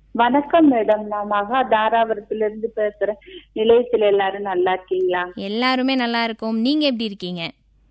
வணக்கம் மேடம் நான் மகா தாராபுரத்துல இருந்து பேசுறேன் நிலையத்துல எல்லாரும் நல்லா இருக்கீங்களா எல்லாருமே நல்லா இருக்கோம் நீங்க எப்படி இருக்கீங்க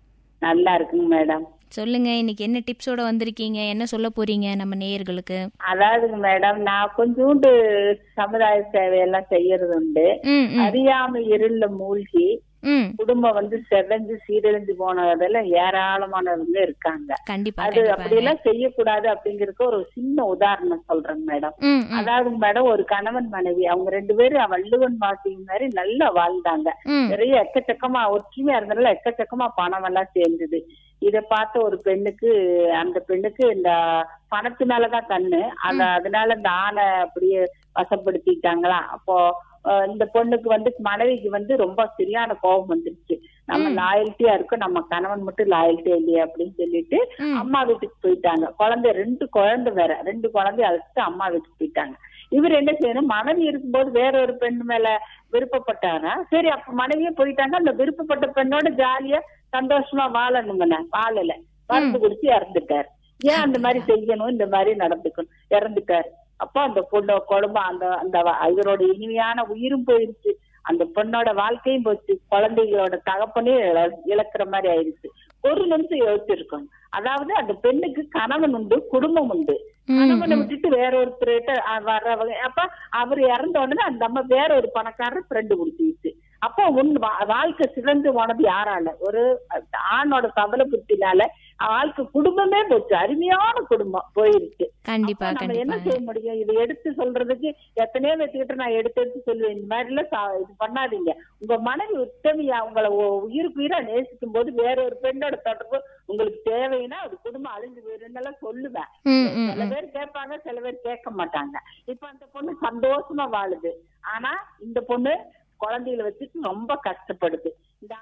நல்லா இருக்குங்க மேடம் சொல்லுங்க இன்னைக்கு என்ன டிப்ஸோட வந்திருக்கீங்க என்ன சொல்ல போறீங்க நம்ம நேயர்களுக்கு அதாவதுங்க மேடம் நான் கொஞ்சோண்டு சமுதாய சேவையெல்லாம் செய்யறது உண்டு ம் ம், அறியாம இருள்ல மூழ்கி ம் குடும்பம் வந்து செதஞ்சு சீரழிஞ்சு போனதெல்லாம் ஏராளமானவங்க இருக்காங்க கண்டிப்பா அது கண்டிப்பா அப்படியெல்லாம் செய்யக்கூடாது அப்படிங்கறதுக்கு ஒரு சின்ன உதாரணம் சொல்றேங்க மேடம் ம் ம், அதாவது மேடம் ஒரு கணவன் மனைவி அவங்க ரெண்டு பேரும் வள்ளுவன் வாசி மாதிரி நல்லா வாழ்ந்தாங்க ம் நிறைய எக்கச்சக்கமா ஒற்றுமையா இருந்தனால எக்கச்சக்கமா பணம் எல்லாம் சேர்ந்தது இத பார்த்த ஒரு பெண்ணுக்கு அந்த பெண்ணுக்கு இந்த பணத்து மேலதான் கண்ணு அந்த அதனால இந்த ஆணை அப்படியே வசப்படுத்திட்டாங்களா அப்போ அஹ், இந்த பொண்ணுக்கு வந்து மனைவிக்கு வந்து ரொம்ப சரியான கோபம் வந்துருச்சு நம்ம லாயல்ட்டியா இருக்கும் நம்ம கணவன் மட்டும் லாயல்ட்டியா இல்லையா அப்படின்னு சொல்லிட்டு ம். அம்மா வீட்டுக்கு போயிட்டாங்க குழந்தை ரெண்டு குழந்தை வேற ரெண்டு குழந்தைய அழைச்சிட்டு அம்மா வீட்டுக்கு போயிட்டாங்க இவர் என்ன செய்யணும் மனைவி இருக்கும்போது வேற ஒரு பெண் மேல விருப்பப்பட்டாரா சரி அப்ப மனைவியே போயிட்டாங்க அந்த விருப்பப்பட்ட பெண்ணோட ஜாலியா சந்தோஷமா வாழணுங்கண்ணே வாழல மருந்து குடிச்சு இறந்துட்டாரு ஏன் அந்த மாதிரி செய்யணும் இந்த மாதிரி நடந்துக்கணும் இறந்துட்டாரு அப்போ அந்த பொண்ணு குடும்பம் அந்த அந்த வ- இவரோட இனிமையான உயிரும் போயிருச்சு அந்த பொண்ணோட வாழ்க்கையும் போச்சு குழந்தைகளோட தகப்பனே இழ- இழக்கிற மாதிரி ஆயிருச்சு ஒரு நிமிஷம் யோசிச்சிருக்கணும் அதாவது அந்த பெண்ணுக்கு கணவன் உண்டு குடும்பம் உண்டு கணவனை விட்டுட்டு வேற ஒருத்தர்கிட்ட அஹ், வர்றவங்க அப்ப அவர் இறந்த உடனே அந்த அம்மா வேற ஒரு பணக்காரர் ஃப்ரெண்டு கொடுத்துச்சு அப்போ உன் வா- வாழ்க்கை சிறந்து போனது யாரால ஒரு ஆணோட சபல புத்தினால வாழ்க்கை குடும்பமே போச்சு அருமையான குடும்பம் போயிருச்சு கண்டிப்பா அப்ப நம்ம என்ன கண்டிப்பா செய்ய முடியும் இதை எடுத்து சொல்றதுக்கு எத்தனையோ பேத்துக்கிட்ட நான் எடுத்து எடுத்து சொல்லுவேன் இந்த மாதிரி எல்லாம் சா- இது பண்ணாதீங்க உங்க மனைவி உத்தமியா உங்களை உ- உயிருக்கு உயிரா நேசிக்கும் போது வேற ஒரு பெண்ணோட தொடர்பு உங்களுக்கு தேவைன்னா அது குடும்பம் அழிஞ்சு போயிருன்னு எல்லாம் சொல்லுவேன் ம் ம் சில பேர் கேட்பாங்க சில பேர் கேட்க மாட்டாங்க இப்ப அந்த பொண்ணு சந்தோஷமா வாழுது ஆனா இந்த பொண்ணு குழந்தைகளை வச்சுட்டு ரொம்ப கஷ்டப்படுது இந்த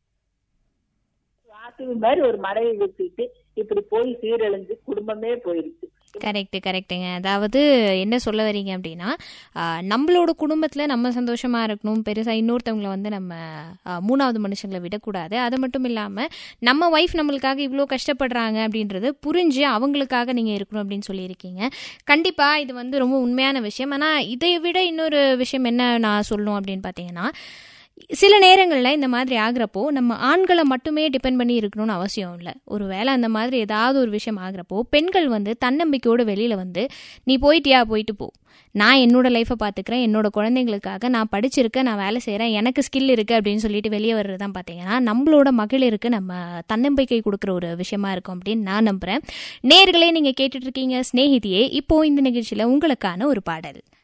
ஆசிவி மாதிரி ஒரு மனைவி வச்சுக்கிட்டு இப்படி போய் சீரழிஞ்சு குடும்பமே போயிருச்சு கரெக்ட் கரெக்டுங்க அதாவது என்ன சொல்ல வரீங்க அப்படின்னா ஆ, நம்மளோட குடும்பத்தில் நம்ம சந்தோஷமா இருக்கணும் பெருசாக இன்னொருத்தவங்கள வந்து நம்ம ஆ, மூணாவது மனுஷங்களை விடக்கூடாது அது மட்டும் இல்லாமல் நம்ம ஒய்ஃப் நம்மளுக்காக இவ்வளோ கஷ்டப்படுறாங்க அப்படின்றது புரிஞ்சு அவங்களுக்காக நீங்கள் இருக்கணும் அப்படின்னு சொல்லியிருக்கீங்க கண்டிப்பாக இது வந்து ரொம்ப உண்மையான விஷயம் ஆனால் இதை விட இன்னொரு விஷயம் என்ன நான் சொல்லணும் அப்படின்னு பார்த்தீங்கன்னா சில நேரங்களில் இந்த மாதிரி ஆகுறப்போ நம்ம ஆண்களை மட்டுமே டிபெண்ட் பண்ணி இருக்கணும்னு அவசியம் இல்லை ஒரு வேளை அந்த மாதிரி ஏதாவது ஒரு விஷயம் ஆகுறப்போ பெண்கள் வந்து தன்னம்பிக்கையோட வெளியில் வந்து நீ போயிட்டியா போயிட்டு போ நான் என்னோட லைஃப்பை பார்த்துக்கிறேன் என்னோட குழந்தைங்களுக்காக நான் படிச்சிருக்கேன் நான் வேலை செய்கிறேன் எனக்கு ஸ்கில் இருக்குது அப்படின்னு சொல்லிட்டு வெளியே வர்றது தான் பார்த்தீங்கன்னா நம்மளோட மகளிருக்கு நம்ம தன்னம்பிக்கை கொடுக்குற ஒரு விஷயமா இருக்கும் அப்படின்னு நான் நம்புகிறேன் நேர்களே நீங்கள் கேட்டுட்டு இருக்கீங்க ஸ்நேகிதியே இப்போ இந்த நிகழ்ச்சியில் உங்களுக்கான ஒரு பாடல்